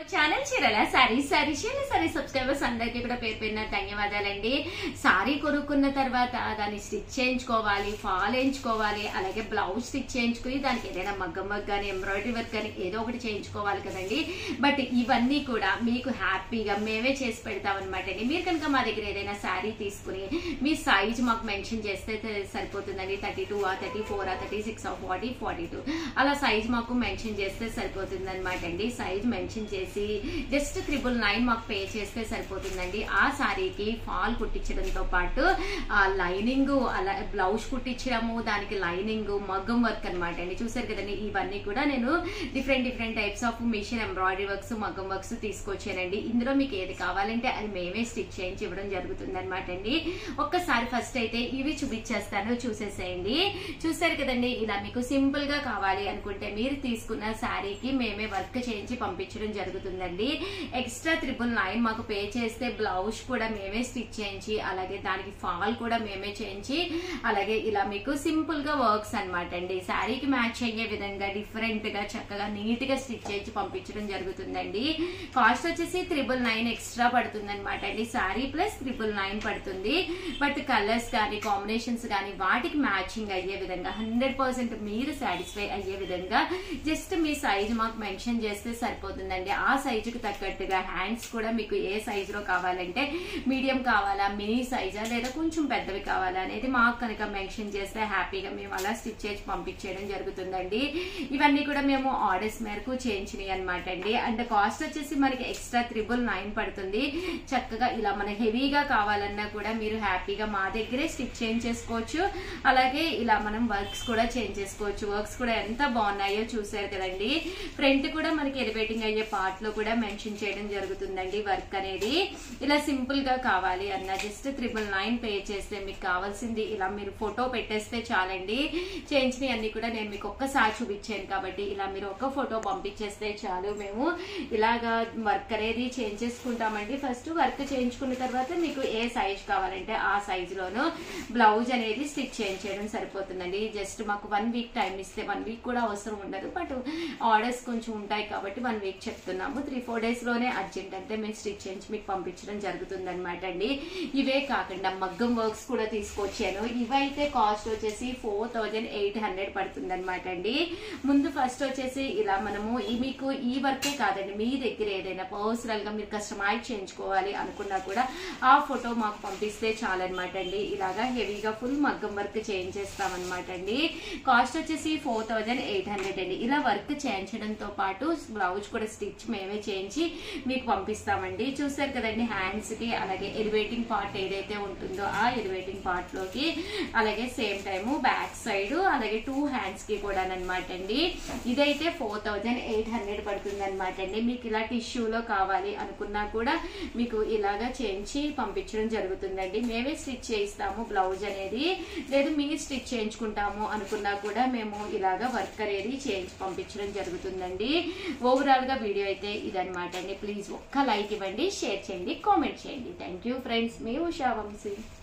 channel చీరల sorry sorry చీరల sorry subscribers అందరికీ కూడా పేరు పేరున ధన్యవాదాలండి సారీ కొనుక్కున్న తర్వాత దాన్ని స్టిచ్ చేయించుకోవాలి ఫాల్ వేయించుకోవాలి అలాగే బ్లౌజ్ స్టిచ్ చేయించుకుని దానికి ఏదైనా మగ్గం వర్క్ కానీ ఎంబ్రాయిడరీ వర్క్ కానీ ఏదో ఒకటి చేయించుకోవాలి కదండి బట్ ఇవన్నీ కూడా మీకు హ్యాపీగా మేమే చేసి పెడతాం అనమాట అండి మీరు కనుక మా దగ్గర ఏదైనా శారీ తీసుకుని మీ సైజ్ మాకు మెన్షన్ చేస్తే తె- సరిపోతుందండి థర్టీ టూ ఆ థర్టీ ఫోర్ ఆ థర్టీ సిక్స్ ఆ ఫార్టీ ఫార్టీ టూ అలా సైజ్ మాకు మెన్షన్ చేస్తే సరిపోతుంది అనమాట అండి సైజ్ మెన్షన్ చేసి జస్ట్ త్రిబుల్ నైన్ మాకు పే చేస్తే సరిపోతుందండి ఆ శారీకి ఫాల్ కుట్టించడంతో పాటు ఆ లైనింగ్ అలా బ్లౌజ్ కుట్టించడము దానికి లైనింగ్ మగ్గం వర్క్ అనమాట అండి చూసారు కదండి ఇవన్నీ కూడా నేను different different types of machine embroidery works మగ్గం వర్క్స్ తీసుకొచ్చానండి ఇందులో మీకు ఏది కావాలంటే అది మేమే స్టిచ్ చేయించి ఇవ్వడం జరుగుతుంది అనమాట అండి ఒక్కసారి ఫస్ట్ అయితే ఇవి చూపించేస్తాను చూసేసేయండి చూసారు కదండి ఇలా మీకు సింపుల్ గా కావాలి అనుకుంటే మీరు తీసుకున్న శారీకి మేమే వర్క్ చేయించి పంపించడం జరుగుతుందండి ఎక్స్ట్రా త్రిబుల్ నైన్ మాకు పే చేస్తే బ్లౌజ్ కూడా మేమే స్టిచ్ చేయించి అలాగే దానికి ఫాల్ కూడా మేమే చేయించి అలాగే ఇలా మీకు సింపుల్ గా వర్క్స్ అనమాట అండి శారీకి మ్యాచ్ అయ్యే విధంగా డిఫరెంట్ గా చక్కగా నీట్ గా స్టిచ్ చేయించి పంపించడం జరుగుతుందండి కాస్ట్ వచ్చేసి త్రిబుల్ నైన్ ఎక్స్ట్రా పడుతుంది అనమాట అండి శారీ ప్లస్ త్రిబుల్ నైన్ పడుతుంది బట్ కలర్స్ కానీ కాంబినేషన్స్ కానీ వాటికి మ్యాచింగ్ అయ్యే విధంగా హండ్రెడ్ పర్సెంట్ మీరు సాటిస్ఫై అయ్యే విధంగా జస్ట్ మీ సైజ్ మాకు మెన్షన్ చేస్తే సరిపోతుందండి ఆ సైజుకి తగ్గట్టుగా హ్యాండ్స్ కూడా మీకు ఏ సైజ్ లో కావాలంటే మీడియం కావాలా మినీ సైజా లేదా కొంచెం పెద్దవి కావాలా అనేది మాకు కనుక మెన్షన్ చేస్తే హ్యాపీగా మేము అలా స్టిచ్ చేసి పంపించేయడం జరుగుతుందండి ఇవన్నీ కూడా మేము ఆర్డర్స్ మేరకు చేయించినాయి అనమాట అండి అండ్ కాస్ట్ వచ్చేసి మనకి ఎక్స్ట్రా త్రిబుల్ నైన్ పడుతుంది చక్కగా ఇలా మన హెవీగా కావాలన్నా కూడా మీరు హ్యాపీగా మా దగ్గరే స్టిచ్ చేయించేసుకోవచ్చు అలాగే ఇలా మనం వర్క్స్ కూడా చేంజ్ చేసుకోవచ్చు వర్క్స్ కూడా ఎంత బాగున్నాయో చూసారు కదండి ఫ్రంట్ కూడా మనకి ఎలివేటింగ్ అయ్యే పార్ట్ లో కూడా మెన్షన్ చేయడం జరుగుతుందండి వర్క్ అనేది ఇలా సింపుల్ గా కావాలి అన్న జస్ట్ త్రిబుల్ నైన్ పే చేస్తే మీకు కావాల్సింది ఇలా మీరు ఫోటో పెట్టేస్తే చాలండి చేయించినవి అన్ని కూడా నేను మీకు ఒక్కసారి చూపించాను కాబట్టి ఇలా మీరు ఒక ఫోటో పంపించేస్తే చాలు మేము ఇలాగా వర్క్ అనేది చేంజ్ చేసుకుంటామండి ఫస్ట్ వర్క్ చేయించుకున్న తర్వాత మీకు ఏ సైజ్ కావాలంటే ఆ సైజ్ లోను బ్లౌజ్ అనేది స్టిచ్ చేయించడం సరిపోతుందండి జస్ట్ మాకు వన్ వీక్ టైం ఇస్తే వన్ వీక్ కూడా అవసరం ఉండదు బట్ ఆర్డర్స్ కొంచెం ఉంటాయి కాబట్టి వన్ వీక్ చెప్తున్నాము త్రీ ఫోర్ డేస్ లోనే అర్జెంట్ అంటే మేము స్టిచ్ చేయించి మీకు పంపించడం జరుగుతుంది అనమాట అండి ఇవే కాకుండా మగ్గం వర్క్స్ కూడా తీసుకొచ్చాను ఇవైతే కాస్ట్ వచ్చేసి ఫోర్ థౌజండ్ ఎయిట్ హండ్రెడ్ పడుతుంది అనమాట అండి ముందు ఫస్ట్ వచ్చేసి ఇలా మనము ఈ మీకు ఈ వర్కే కాదండి మీ దగ్గర ఏదైనా పర్సనల్ గా మీరు కస్టమైజ్ చేయించుకోవాలి అనుకున్నా కూడా ఆ ఫోటో మాకు పంపిస్తే చాలన్నమాట అండి ఇలాగా హెవీగా ఫుల్ మగ్గం వర్క్ చేయించేస్తామన్నమాట అండి కాస్ట్ వచ్చేసి ఫోర్ థౌజండ్ ఎయిట్ హండ్రెడ్ అండి ఇలా వర్క్ చేయించడంతో పాటు బ్లౌజ్ కూడా స్టిచ్ మేమే చేయించి మీకు పంపిస్తామండి చూసారు కదండి హ్యాండ్స్ కి అలాగే ఎలివేటింగ్ పార్ట్ ఏదైతే ఉంటుందో ఆ ఎలివేటింగ్ పార్ట్ లోకి అలాగే సేమ్ టైము బ్యాక్ సైడ్ అలాగే టూ హ్యాండ్స్ కి కూడా అనమాట అండి ఇదైతే ఫోర్ థౌజండ్ ఎయిట్ హండ్రెడ్ పడుతుంది అనమాట అండి మీకు ఇలా టిష్యూలో కావాలి అనుకున్నా కూడా మీకు ఇలాగా చేయించి పంపించడం జరుగుతుందండి మేమే స్టిచ్ చేయిస్తాము బ్లౌజ్ అనేది లేదు మీరు స్టిచ్ చేయించుకుంటాము అనుకున్నా కూడా మేము ఇలాగా వర్క్ అనేది చేయించి పంపించడం జరుగుతుందండి ఓవరాల్ గా వీడియో అయితే ఇదనమాట అండి ప్లీజ్ ఒక్క లైక్ ఇవ్వండి షేర్ చేయండి కామెంట్ చేయండి థ్యాంక్ యూ ఫ్రెండ్స్ మీ ఉషా వంశీ